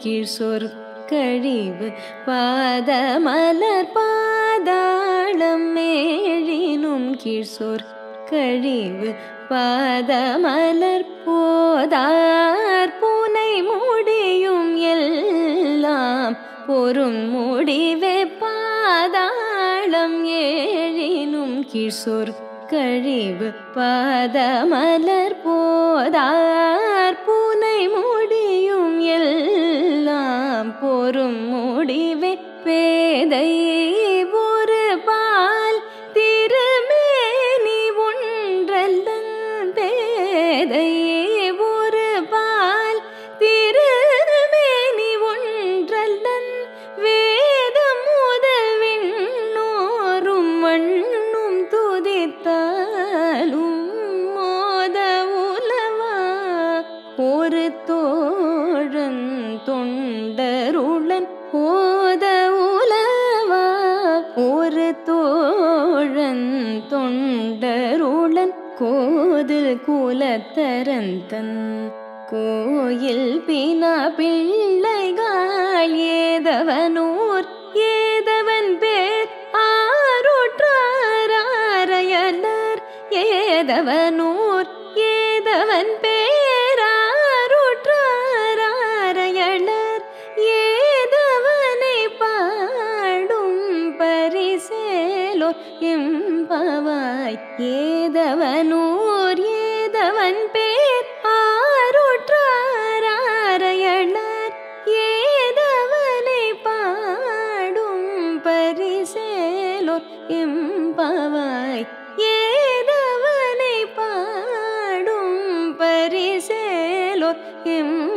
கீழ் சொற்கழிவு பாதமலர் பாதாளம் மேழினும் கீழ் சொற்கழிவு பாதமலர் போதார் பூனை முடியும் எல்லாம் பொறும் முடிவே பாதாளம் ஏழினும் கீழ் சொற்கழிவு பாதமலர் போதார் பூனை முடியும் எல்லாம் பொறும் முடிவே பேதை ஒரு பால் திருமேனி ஒன்றல்லன் பேதை ஒரு பால் திருமேனி ஒன்றல்லன் வேதம் முதவிண்ணோரும் மண்ணும் துதித்தாலும் மோத உலவா ஒரு தோழன் தொண்டருளன் ஓத உலவா ஒரு தோழன் தொண்டருளன் கோதில் குலத்தரந்தன் கோயில் பினா பிள்ளைகள் ஏதவனூர் ஏதவன் பேர் ஆருற்றாரையலர் ஏதவனூர் ஏதவன் பேராருற்றாரையலர் ஏதவனை பாடும் பரிசேலோ எம்பவாய் ஏதவனூர் ஏதவன் பேர் ஆருற்றாரையலர் ஏதவனை பாடும் பரிசேலோ எம்பவாய் ஏதவனை பாடும் பரிசேலோ எம்